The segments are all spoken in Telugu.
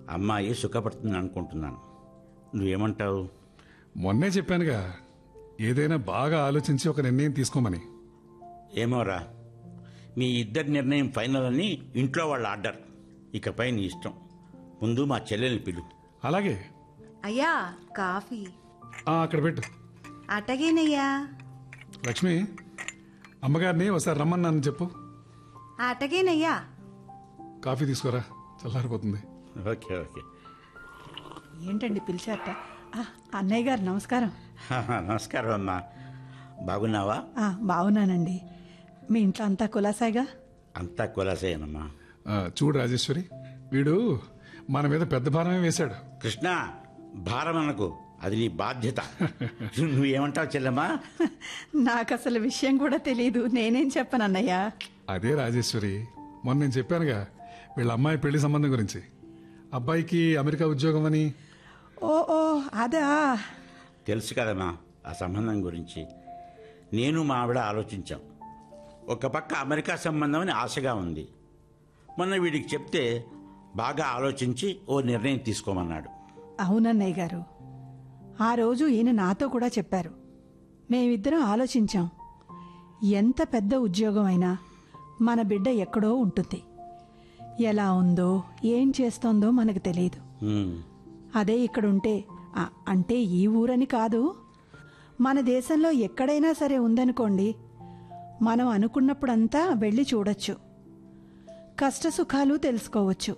అమ్మాయి సుఖపడుతుంది అనుకుంటున్నాను నువ్వేమంటావు మొన్నే చెప్పానుగా ఏదైనా బాగా ఆలోచించి ఒక నిర్ణయం తీసుకోమని ఏమోరా మీ ఇద్దరి నిర్ణయం ఫైనల్ అని ఇంట్లో వాళ్ళ ఆర్డర్ ఇకపై నీ ఇష్టం ముందు మా చెల్లెల్ని పిలు అలాగే అయ్యా కాఫీ ఆ, అక్కడ పెట్టు అటగేనయ్యా లక్ష్మి అమ్మగారిని ఒకసారి రమ్మన్నాను చెప్పు అటగేనయ్యా కాఫీ తీసుకోరా చల్లారిపోతుంది ఓకే ఓకే ఏంటండి పిలిచారట ఆ, అన్నయ్య గారు నమస్కారం నమస్కారం అమ్మా బాగున్నావా ఆ, బాగున్నానండి మీ ఇంట్లో అంతా కులాసాగా అంతా కులాసేనమ్మా ఆ, చూడు రాజేశ్వరి వీడు మన మీద పెద్ద భారమే వేశాడు కృష్ణ భారం అనకు అది నీ బాధ్యత నువ్వేమంటావు చెల్లెమ్మా నాకు అసలు విషయం కూడా తెలియదు నేనేం చెప్పను అన్నయ్య అదే రాజేశ్వరి మొన్న నేను చెప్పానుగా వీళ్ళ అమ్మాయి పెళ్లి సంబంధం గురించి అబ్బాయికి అమెరికా ఉద్యోగం అని ఓ ఓ అదా తెలుసు కదమ్మా ఆ సంబంధం గురించి నేను మా ఆవిడ ఆలోచించాం ఒక పక్క అమెరికా సంబంధం అని ఆశగా ఉంది మొన్న వీడికి చెప్తే బాగా ఆలోచించి ఓ నిర్ణయం తీసుకోమన్నాడు అవునన్నయ్య గారు ఆ రోజు ఈయన నాతో కూడా చెప్పారు మేమిద్దరం ఆలోచించాం ఎంత పెద్ద ఉద్యోగం అయినా మన బిడ్డ ఎక్కడో ఉంటుంది ఎలా ఉందో ఏం చేస్తోందో మనకు తెలియదు ఉమ్, అదే ఇక్కడుంటే ఆ- అంటే ఈ ఊరని కాదు మన దేశంలో ఎక్కడైనా సరే ఉందనుకోండి మనం అనుకున్నప్పుడంతా వెళ్ళి చూడొచ్చు కష్టసుఖాలు తెలుసుకోవచ్చు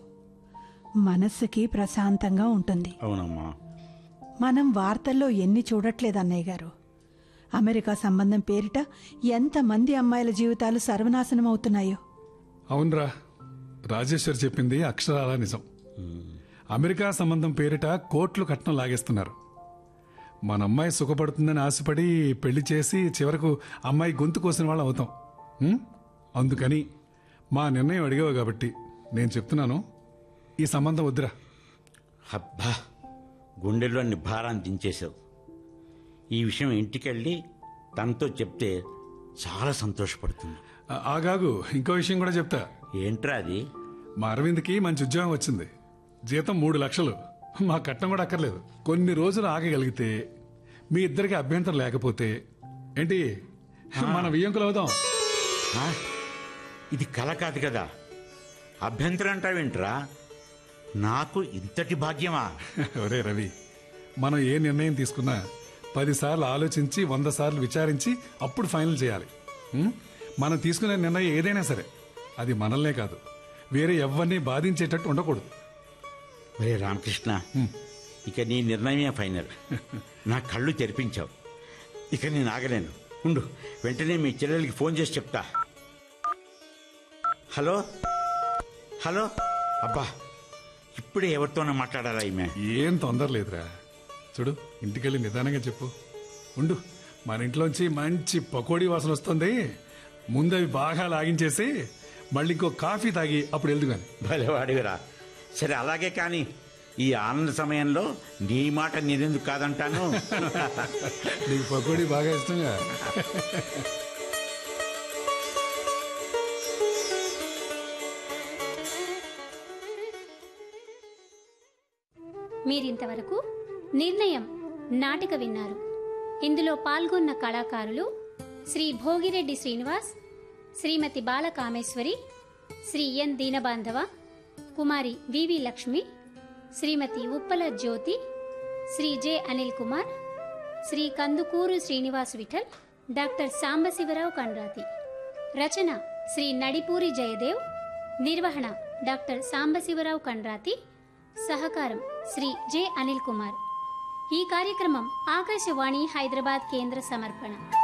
మనస్సుకి ప్రశాంతంగా ఉంటుంది అవునమ్మా మనం వార్తల్లో ఎన్ని చూడట్లేదు అన్నయ్య గారు అమెరికా సంబంధం పేరిట ఎంతమంది అమ్మాయిల జీవితాలు సర్వనాశనం అవుతున్నాయో అవునరా రాజేశ్వరి చెప్పింది అక్షరాల నిజం అమెరికా సంబంధం పేరిట కోట్లు కట్నం లాగేస్తున్నారు మన అమ్మాయి సుఖపడుతుందని ఆశపడి పెళ్లి చేసి చివరకు అమ్మాయి గొంతు కోసిన వాళ్ళం అవుతాం ఉం? అందుకని మా నిర్ణయం అడిగావు కాబట్టి నేను చెప్తున్నాను ఈ సంబంధం వద్దురా అబ్బా గుండెల్లోని భారాన్ని దించేశావు ఈ విషయం ఇంటికెళ్ళి తనతో చెప్తే చాలా సంతోషపడుతుంది ఆ- ఆగాగు ఇంకో విషయం కూడా చెప్తా ఏంట్రా అది మా అరవింద్కి మంచి ఉద్యోగం వచ్చింది జీతం మూడు లక్షలు మా కట్నం కూడా అక్కర్లేదు కొన్ని రోజులు ఆగగలిగితే మీ ఇద్దరికి అభ్యంతరం లేకపోతే ఏంటి మన వియ్యంకులు అవుదాం ఆ? ఇది కల కాదు కదా అభ్యంతరం అంటావేంట్రా నాకు ఇంతటి భాగ్యమా ఒరే రవి మనం ఏ నిర్ణయం తీసుకున్నా పదిసార్లు ఆలోచించి వంద సార్లు విచారించి అప్పుడు ఫైనల్ చేయాలి ఉం? మనం తీసుకునే నిర్ణయం ఏదైనా సరే అది మనల్నే కాదు వేరే ఎవరిని బాధించేటట్టు ఉండకూడదు ఒరే రామకృష్ణ ఇక నీ నిర్ణయమే ఫైనల్ నా కళ్ళు తెరిపించావు ఇక నేను ఆగలేను ఉండు వెంటనే మీ చెల్లెలకి ఫోన్ చేసి చెప్తా హలో హలో అబ్బా ఇప్పుడే ఎవరితోనో మాట్లాడాలా ఈమె ఏం తొందర లేదురా చూడు ఇంటికెళ్ళి నిదానంగా చెప్పు ఉండు మన ఇంట్లోంచి మంచి పకోడీ వాసన వస్తుంది ముందు అవి బాగా లాగించేసి మళ్ళీ ఇంకో కాఫీ తాగి అప్పుడు వెళ్దు కానీ భలేవాడివిరా సరే అలాగే కానీ ఈ ఆనంద సమయంలో నీ మాట నేనెందుకు కాదంటాను నీకు పకోడీ బాగా ఇష్టంగా మీరింతవరకు నిర్ణయం నాటిక విన్నారు ఇందులో పాల్గొన్న కళాకారులు శ్రీ భోగిరెడ్డి శ్రీనివాస్ శ్రీమతి బాలకామేశ్వరి శ్రీ ఎన్ దీనబాంధవ కుమారి వివి లక్ష్మి శ్రీమతి ఉప్పల జ్యోతి శ్రీ జె అనిల్ కుమార్ శ్రీ కందుకూరు శ్రీనివాస్ విఠల్ డాక్టర్ సాంబశివరావు కండ్రాతి రచన శ్రీ నడిపూరి జయదేవ్ నిర్వహణ డాక్టర్ సాంబశివరావు కండ్రాతి సహకారం శ్రీ జె అనిల్ కుమార్ ఈ కార్యక్రమం ఆకాశవాణి హైదరాబాద్ కేంద్ర సమర్పణ